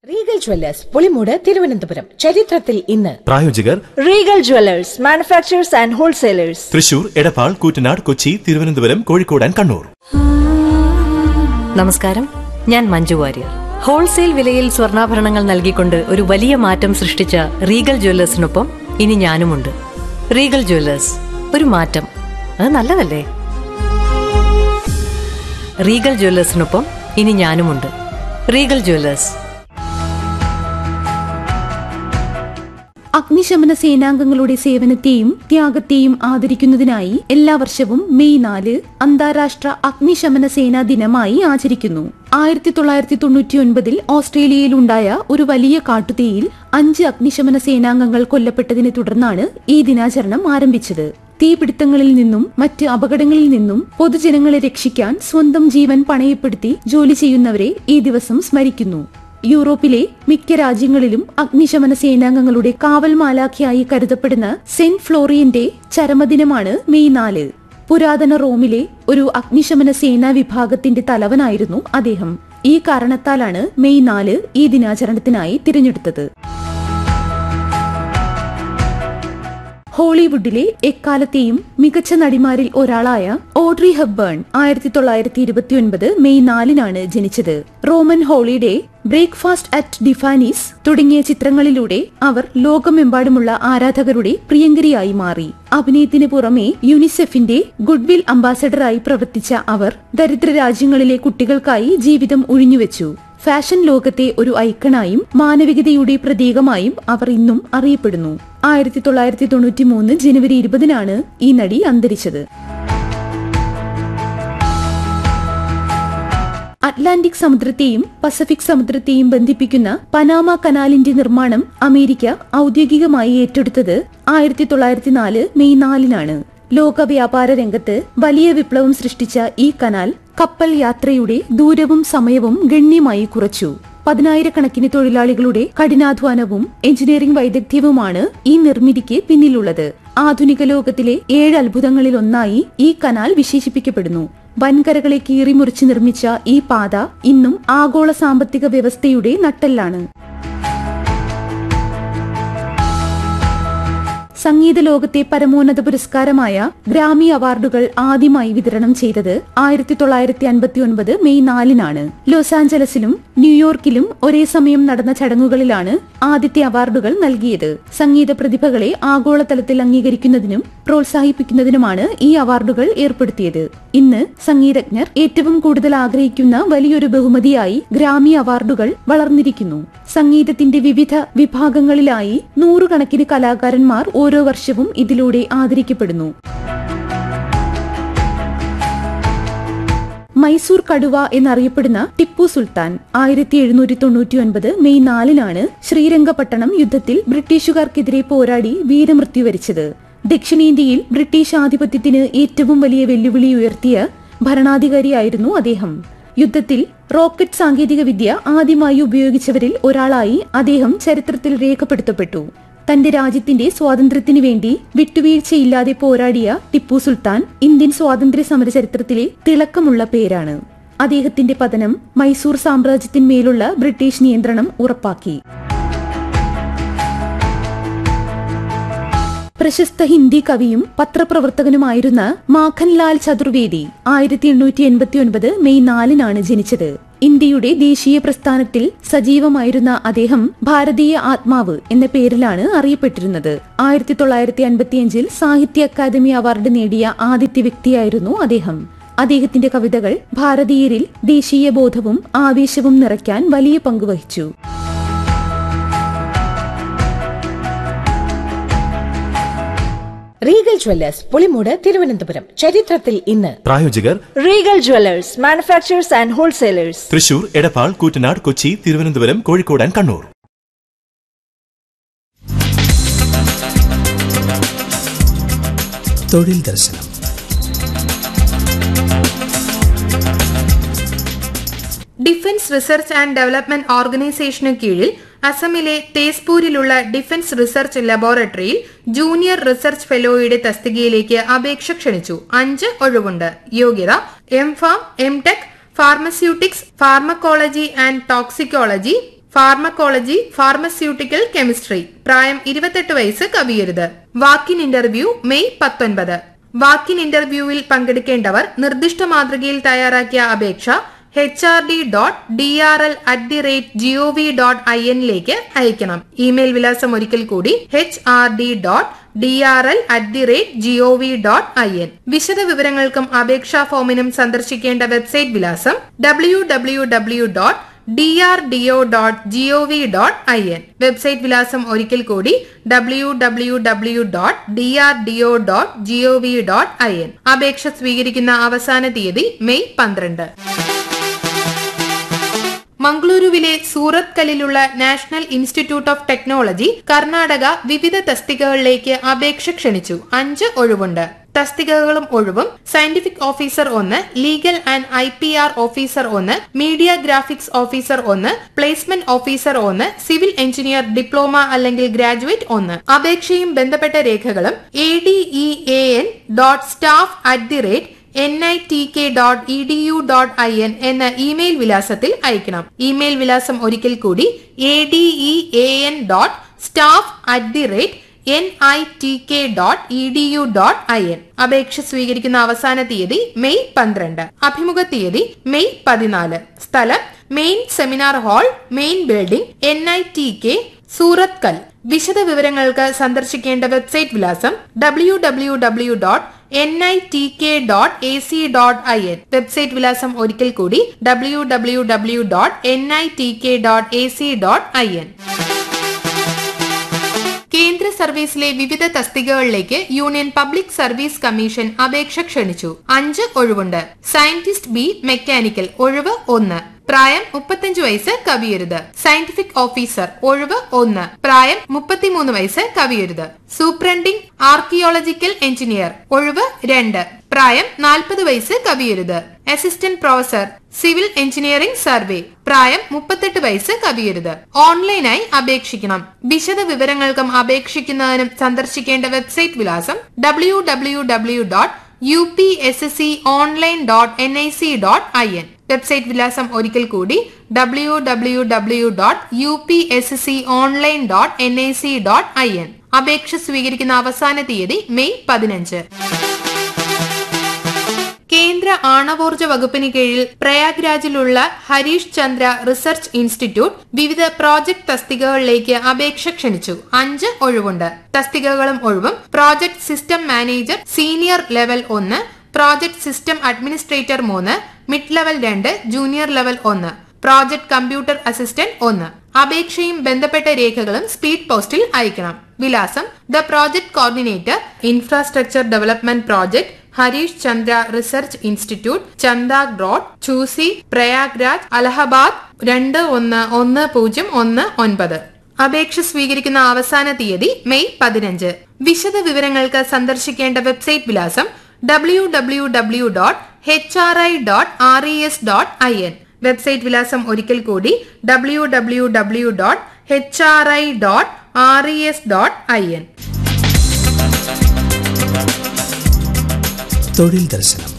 Regal Jewellers Pulimoodu Thiruvananthapuram ചരിത്രത്തിൽ ഇന്ന് പ്രായോജകർ Regal jewellers manufacturers and wholesalers Thrissur Edappal Koottanad Kochi Thiruvananthapuram Kozhikode and Kannur നമസ്കാരം ഞാൻ മഞ്ജു വാര്യർ ഹോൾസെയിൽ വിലയിൽ സ്വർണ്ണാഭരണങ്ങൾ നൽകിക്കൊണ്ട് ഒരു വലിയ മാറ്റം സൃഷ്ടിച്ച റീഗൽ ജ്വല്ലേഴ്സിനൊപ്പം ഇനി ഞാനുമുണ്ട് റീഗൽ ജ്വല്ലേഴ്സ് ഒരു മാറ്റം അത് നല്ലതല്ലേ റീഗൽ ജ്വല്ലേഴ്സിനൊപ്പം ഇനി ഞാനുമുണ്ട് റീഗൽ ജ്വല്ലേഴ്സ് അഗ്നിശമന സേനാംഗങ്ങളുടെ സേവനത്തെയും ത്യാഗത്തെയും ആദരിക്കുന്നതിനായി എല്ലാ വർഷവും മെയ് നാല് അന്താരാഷ്ട്ര അഗ്നിശമന സേനാ ദിനമായി ആചരിക്കുന്നു ആയിരത്തി തൊള്ളായിരത്തി തൊണ്ണൂറ്റി ഒൻപതിൽ ഓസ്ട്രേലിയയിലുണ്ടായ ഒരു വലിയ കാട്ടുതീയിൽ അഞ്ച് അഗ്നിശമന സേനാംഗങ്ങൾ കൊല്ലപ്പെട്ടതിനെ തുടർന്നാണ് ഈ ദിനാചരണം ആരംഭിച്ചത് തീപിടുത്തങ്ങളിൽ നിന്നും മറ്റ് അപകടങ്ങളിൽ നിന്നും പൊതുജനങ്ങളെ രക്ഷിക്കാൻ സ്വന്തം ജീവൻ പണയപ്പെടുത്തി ജോലി ചെയ്യുന്നവരെ ഈ ദിവസം സ്മരിക്കുന്നു യൂറോപ്പിലെ മിക്ക രാജ്യങ്ങളിലും അഗ്നിശമന സേനാംഗങ്ങളുടെ കാവൽ മാലാഖയായി കരുതപ്പെടുന്ന സെന്റ് ഫ്ലോറിയന്റെ ചരമദിനമാണ് മെയ് നാല് പുരാതന റോമിലെ ഒരു അഗ്നിശമന സേനാ വിഭാഗത്തിന്റെ തലവനായിരുന്നു അദ്ദേഹം ഈ കാരണത്താലാണ് മെയ് നാല് ഈ ദിനാചരണത്തിനായി തിരഞ്ഞെടുത്തത് ഹോളിവുഡിലെ എക്കാലത്തെയും മികച്ച നടിമാരിൽ ഒരാളായ ഓഡ്രി ഹെബ്ബേൺ ആയിരത്തി തൊള്ളായിരത്തി ഇരുപത്തിയൊൻപത് മെയ് നാലിനാണ് ജനിച്ചത് Roman holiday breakfast at Tiffany's തുടങ്ങിയ ചിത്രങ്ങളിലൂടെ അവർ ലോകമെമ്പാടുമുള്ള ആരാധകരുടെ പ്രിയങ്കരിയായി മാറി അഭിനയത്തിന് പുറമെ യുനിസെഫിന്റെ ഗുഡ്വിൽ അംബാസഡറായി പ്രവർത്തിച്ച അവർ ദരിദ്ര രാജ്യങ്ങളിലെ കുട്ടികൾക്കായി ജീവിതം ഒഴിഞ്ഞുവെച്ചു ഫാഷൻ ലോകത്തെ ഒരു ഐക്കണായും മാനവികതയുടെ പ്രതീകമായും അവർ ഇന്നും അറിയപ്പെടുന്നു ആയിരത്തി തൊള്ളായിരത്തി തൊണ്ണൂറ്റി മൂന്ന് ജനുവരി ഇരുപതിനാണ് ഈ നടി അന്തരിച്ചത് അറ്റ്ലാന്റിക് സമുദ്രത്തെയും പസഫിക് സമുദ്രത്തെയും ബന്ധിപ്പിക്കുന്ന പനാമ കനാലിന്റെ നിർമ്മാണം അമേരിക്ക ഔദ്യോഗികമായി ഏറ്റെടുത്തത് ആയിരത്തി തൊള്ളായിരത്തി നാല് മെയ് നാലിനാണ് ലോക വ്യാപാര രംഗത്ത് വലിയ വിപ്ലവം സൃഷ്ടിച്ച ഈ കനാൽ കപ്പൽ യാത്രയുടെ ദൂരവും സമയവും ഗണ്യമായി കുറച്ചു പതിനായിരക്കണക്കിന് തൊഴിലാളികളുടെ കഠിനാധ്വാനവും എഞ്ചിനീയറിംഗ് വൈദഗ്ധ്യവുമാണ് ഈ നിർമ്മിതിക്ക് പിന്നിലുള്ളത് ആധുനിക ലോകത്തിലെ ഏഴ് അത്ഭുതങ്ങളിൽ ഒന്നായി ഈ കനാൽ വിശേഷിപ്പിക്കപ്പെടുന്നു വൻകരകളെ കീറിമുറിച്ച് നിർമ്മിച്ച ഈ പാത ഇന്നും ആഗോള സാമ്പത്തിക വ്യവസ്ഥയുടെ നട്ടെല്ലാണ് സംഗീത ലോകത്തെ പരമോന്നത പുരസ്കാരമായ ഗ്രാമി അവാർഡുകൾ ആദ്യമായി വിതരണം ചെയ്തത് ആയിരത്തി തൊള്ളായിരത്തി അൻപത്തി ഒൻപത് മെയ് നാലിനാണ് ലോസ് ആഞ്ചലസിലും ന്യൂയോർക്കിലും ഒരേ സമയം നടന്ന ചടങ്ങുകളിലാണ് ആദ്യത്തെ അവാർഡുകൾ നൽകിയത് സംഗീത പ്രതിഭകളെ ആഗോളതലത്തിൽ അംഗീകരിക്കുന്നതിനും പ്രോത്സാഹിപ്പിക്കുന്നതിനുമാണ് ഈ അവാർഡുകൾ ഏർപ്പെടുത്തിയത് ഇന്ന് സംഗീതജ്ഞർ ഏറ്റവും കൂടുതൽ ആഗ്രഹിക്കുന്ന വലിയൊരു ബഹുമതിയായി ഗ്രാമി അവാർഡുകൾ വളർന്നിരിക്കുന്നു സംഗീതത്തിന്റെ വിവിധ വിഭാഗങ്ങളിലായി നൂറുകണക്കിന് കലാകാരന്മാർ ഓരോ വർഷവും ഇതിലൂടെ ആദരിക്കപ്പെടുന്നു മൈസൂർ കടുവ എന്നറിയപ്പെടുന്ന ടിപ്പു സുൽത്താൻ ആയിരത്തി എഴുന്നൂറ്റി തൊണ്ണൂറ്റി ഒൻപത് മെയ് നാലിനാണ് ശ്രീരംഗപട്ടണം യുദ്ധത്തിൽ ബ്രിട്ടീഷുകാർക്കെതിരെ പോരാടി വീരമൃത്യു വരിച്ചത് ദക്ഷിണേന്ത്യയിൽ ബ്രിട്ടീഷ് ആധിപത്യത്തിന് ഏറ്റവും വലിയ വെല്ലുവിളി ഉയർത്തിയ ഭരണാധികാരിയായിരുന്നു അദ്ദേഹം യുദ്ധത്തിൽ റോക്കറ്റ് സാങ്കേതിക വിദ്യ ആദ്യമായി ഉപയോഗിച്ചവരിൽ ഒരാളായി അദ്ദേഹം ചരിത്രത്തിൽ രേഖപ്പെടുത്തപ്പെട്ടു തന്റെ രാജ്യത്തിന്റെ സ്വാതന്ത്ര്യത്തിനു വേണ്ടി വിട്ടുവീഴ്ചയില്ലാതെ പോരാടിയ ടിപ്പു സുൽത്താൻ ഇന്ത്യൻ സ്വാതന്ത്ര്യ സമര ചരിത്രത്തിലെ തിളക്കമുള്ള പേരാണ് അദ്ദേഹത്തിന്റെ പതനം മൈസൂർ സാമ്രാജ്യത്തിന്മേലുള്ള ബ്രിട്ടീഷ് നിയന്ത്രണം ഉറപ്പാക്കി പ്രശസ്ത ഹിന്ദി കവിയും പത്രപ്രവർത്തകനുമായിരുന്ന മാഖൻലാൽ ചതുർവേദി ആയിരത്തി എണ്ണൂറ്റി എൺപത്തി ഒൻപത് മെയ് നാലിനാണ് ജനിച്ചത് ഇന്ത്യയുടെ ദേശീയ പ്രസ്ഥാനത്തിൽ സജീവമായിരുന്ന അദ്ദേഹം ഭാരതീയ ആത്മാവ് എന്ന പേരിലാണ് അറിയപ്പെട്ടിരുന്നത് ആയിരത്തി തൊള്ളായിരത്തി അൻപത്തിയഞ്ചിൽ സാഹിത്യ അക്കാദമി അവാർഡ് നേടിയ ആദ്യത്തെ വ്യക്തിയായിരുന്നു അദ്ദേഹം അദ്ദേഹത്തിന്റെ കവിതകൾ ഭാരതീയരിൽ ദേശീയ ബോധവും ആവേശവും നിറയ്ക്കാൻ വലിയ പങ്കുവഹിച്ചു റീഗൽ ജ്വല്ലേഴ്സ് പുളിമൂട് തിരുവനന്തപുരം ചരിത്രത്തിൽ ഇന്ന് പ്രായോജകർ Regal jewellers manufacturers and wholesalers Thrissur Edappal Koottanad Kochi Thiruvananthapuram Kozhikode and Kannur തൊഴിൽ ദർശനം ഡിഫൻസ് റിസർച്ച് ആൻഡ് ഡെവലപ്മെന്റ് ഓർഗനൈസേഷനു കീഴിൽ അസമിലെ തേസ്പൂരിലുള്ള ഡിഫൻസ് റിസർച്ച് ലബോറട്ടറിയിൽ ജൂനിയർ റിസർച്ച് ഫെലോയുടെ തസ്തികയിലേക്ക് അപേക്ഷ ക്ഷണിച്ചു അഞ്ച് ഒഴിവുണ്ട് യോഗ്യത M pharm M tech pharmaceutics pharmacology and toxicology pharmacology pharmaceutical chemistry പ്രായം ഇരുപത്തെട്ട് വയസ്സ് കവിയരുത് വാക്കിൻ ഇന്റർവ്യൂ മെയ് പത്തൊൻപത് വാക്കിൻ ഇന്റർവ്യൂവിൽ പങ്കെടുക്കേണ്ടവർ നിർദ്ദിഷ്ട മാതൃകയിൽ തയ്യാറാക്കിയ അപേക്ഷ H R D dot D R L at the rate G O V dot I എന്നിലേക്ക് അയക്കണം ഇമെയിൽ വിലാസം ഒരിക്കൽ കൂടി H R D dot D R L at the rate G O V dot I N വിശദ വിവരങ്ങൾക്കും അപേക്ഷാ ഫോമിനും സന്ദർശിക്കേണ്ട വെബ്സൈറ്റ് വിലാസം W W W dot D R D O dot G O V dot I N website വിലാസം ഒരിക്കൽ കൂടി W W W dot D R D O dot G O V dot I N അപേക്ഷ സ്വീകരിക്കുന്ന അവസാന തീയതി May പന്ത്രണ്ട് മംഗളൂരുവിലെ സൂറത്ത് കല്ലിലുള്ള national institute of technology Karnataka വിവിധ തസ്തികകളിലേക്ക് അപേക്ഷ ക്ഷണിച്ചു അഞ്ച് ഒഴിവുണ്ട് തസ്തികകളും ഒഴിവും സയന്റിഫിക് ഓഫീസർ ഒന്ന് legal and I P R officer ഒന്ന് മീഡിയ ഗ്രാഫിക്സ് ഓഫീസർ ഒന്ന് പ്ലേസ്മെന്റ് ഓഫീസർ ഒന്ന് സിവിൽ എഞ്ചിനീയർ ഡിപ്ലോമ അല്ലെങ്കിൽ ഗ്രാജുവേറ്റ് ഒന്ന് അപേക്ഷയും ബന്ധപ്പെട്ട രേഖകളും A D E A N dot staff at the rate N I T K dot E D U dot I N എന്ന email വിലാസത്തിൽ അയക്കണം ഇമെയിൽ വിലാസം ഒരിക്കൽ കൂടി A D E A N dot staff at the rate N I T K dot E D U dot I N അപേക്ഷ സ്വീകരിക്കുന്ന അവസാന തീയതി മെയ് പന്ത്രണ്ട് അഭിമുഖ തീയതി മെയ് പതിനാല് സ്ഥലം main seminar hall main building N I T K Surathkal വിശദ വിവരങ്ങൾക്ക് സന്ദർശിക്കേണ്ട വെബ്സൈറ്റ് വിലാസം W W W dot N I T K dot A C dot I N website വിലാസം ഒരിക്കൽ കൂടി W W W dot N I T K dot A C dot I N കേന്ദ്ര സർവീസിലെ വിവിധ തസ്തികകളിലേക്ക് യൂണിയൻ പബ്ലിക് സർവീസ് കമ്മീഷൻ അപേക്ഷ ക്ഷണിച്ചു അഞ്ച് ഒഴിവുണ്ട് സയന്റിസ്റ്റ് ബി മെക്കാനിക്കൽ ഒഴിവ് ഒന്ന് പ്രായം മുപ്പത്തഞ്ച് വയസ്സ് കവിയരുത് സയന്റിഫിക് ഓഫീസർ ഒഴിവ് ഒന്ന് പ്രായം മുപ്പത്തിമൂന്ന് വയസ്സ് കവിയരുത് സൂപ്രണ്ടിംഗ് ആർക്കിയോളജിക്കൽ എഞ്ചിനീയർ ഒഴിവ് രണ്ട് പ്രായം നാൽപ്പത് വയസ്സ് കവിയരുത് assistant professor civil engineering survey പ്രായം മുപ്പത്തെട്ട് വയസ്സ് കവിയരുത് ഓൺലൈനായി അപേക്ഷിക്കണം വിശദ വിവരങ്ങൾക്കും അപേക്ഷിക്കുന്നതിനും സന്ദർശിക്കേണ്ട വെബ്സൈറ്റ് വിലാസം W W W dot U P S S C online dot N I C dot I N website വിലാസം ഒരിക്കൽ കൂടി W W W dot U P S S C online dot N I C dot I N അപേക്ഷ സ്വീകരിക്കുന്ന അവസാന തീയതി May പതിനഞ്ച് കേന്ദ്ര ആണവോർജ വകുപ്പിന് കീഴിൽ പ്രയാഗ്രാജിലുള്ള ഹരീഷ് ചന്ദ്ര റിസർച്ച് ഇൻസ്റ്റിറ്റ്യൂട്ട് വിവിധ പ്രോജക്ട് തസ്തികകളിലേക്ക് അപേക്ഷ ക്ഷണിച്ചു അഞ്ച് ഒഴിവുണ്ട് തസ്തികകളും ഒഴിവും project system manager senior level ഒന്ന് പ്രോജക്ട് സിസ്റ്റം അഡ്മിനിസ്ട്രേറ്റർ മൂന്ന് മിഡ് ലെവൽ രണ്ട് ജൂനിയർ ലെവൽ ഒന്ന് പ്രോജക്ട് കമ്പ്യൂട്ടർ അസിസ്റ്റന്റ് ഒന്ന് അപേക്ഷയും ബന്ധപ്പെട്ട രേഖകളും സ്പീഡ് പോസ്റ്റിൽ അയക്കണം വിലാസം the project coordinator infrastructure development project Harish Chandra research institute Chandag road Jhusi Prayagraj Allahabad രണ്ട് ഒന്ന് ഒന്ന് പൂജ്യം ഒന്ന് ഒൻപത് അപേക്ഷ സ്വീകരിക്കുന്ന അവസാന തീയതി മെയ് പതിനഞ്ച് വിശദ വിവരങ്ങൾക്ക് സന്ദർശിക്കേണ്ട വെബ്സൈറ്റ് വിലാസം W W W dot H R I dot R E S dot I N website വിലാസം ഒരിക്കൽ കൂടി W W W dot H R I dot R E S dot I N തൊഴിൽ ദർശനം